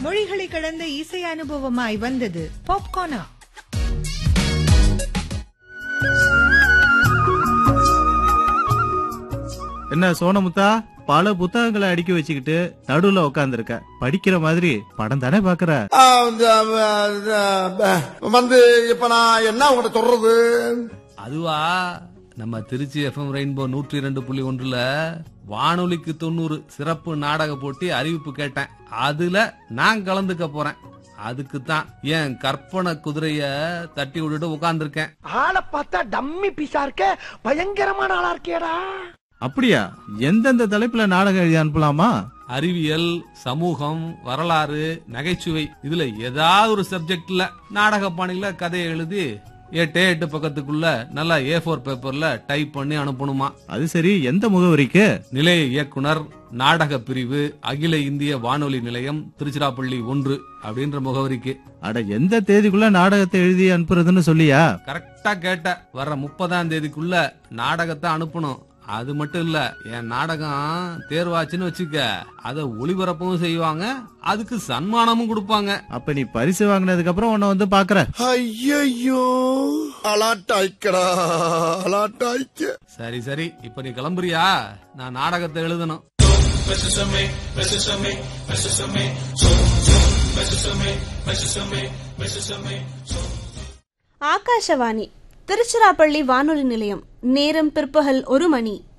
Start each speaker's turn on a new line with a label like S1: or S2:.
S1: மொழிகளை கடந்த இசை அனுபவமாய் வந்தது பாப்கார்னா
S2: என்ன சோனமுத்தா பல புத்தகங்களை அடுக்கி வச்சுக்கிட்டு நடுவுல உட்காந்துருக்க படிக்கிற மாதிரி படம் தானே பாக்குற
S3: ஆ, இந்த, ஆ, ஆ, வந்து இப்ப நான் என்ன உங்கள்கிட்ட சொல்றது
S4: அதுவா நம்ம திருச்சி எஃப்எம் ரெயின்போ நூற்றி இரண்டு புள்ளி ஒன்றுல வானொலிக்கு தொண்ணூறு சிறப்பு நாடக போட்டி அறிவிப்பு கேட்டேன் அதுல நான் கலந்துக்க போறேன் அதுக்கு தான் என் கற்பனை குதிரைய தட்டி விட்டுட்டு உட்கார்ந்திருக்கேன்
S5: ஆளை பார்த்தா டம்மி பீஸா இருக்க பயங்கரமான ஆளா இருக்கேடா
S2: அப்படியா எந்தெந்த தலைப்புல நாடகம் எழுதி அனுப்பலாமா
S4: அறிவியல் சமூகம் வரலாறு நகைச்சுவை இதுல ஏதாவது ஒரு சப்ஜெக்ட்ல நாடக பாணியில கதையை எழுதி எட்டே எட்டு பக்கத்துக்குள்ள நல்லா ஏ ஃபோர் பேப்பர்ல டைப் பண்ணி அனுப்பணுமா
S2: அது சரி எந்த முகவரிக்கு
S4: நிலைய இயக்குனர் நாடக பிரிவு அகில இந்திய வானொலி நிலையம் திருச்சிராப்பள்ளி ஒன்று அப்படின்ற முகவரிக்கு
S2: அட எந்த தேதிக்குள்ள நாடகத்தை எழுதி அனுப்புறதுன்னு சொல்லியா
S4: கரெக்டா கேட்ட வர்ற முப்பதாம் தேதிக்குள்ள நாடகத்தை அனுப்பணும் அது மட்டும் இல்ல என் நாடகம் தேர்வாச்சுன்னு வச்சுக்க அத ஒளிபரப்பவும் செய்வாங்க அதுக்கு சன்மானமும் கொடுப்பாங்க
S2: அப்ப நீ பரிசு வாங்கினதுக்கு அப்புறம் உன்னை வந்து பாக்குற
S3: ஐயோ அலாட்டாய்க்கடா அலாட்டாய்க்க
S4: சரி சரி இப்ப நீ கிளம்புறியா நான் நாடகத்தை எழுதணும்
S6: ஆகாஷவாணி திருச்சிராப்பள்ளி வானொலி நிலையம் நேரம் பிற்பகல் ஒரு மணி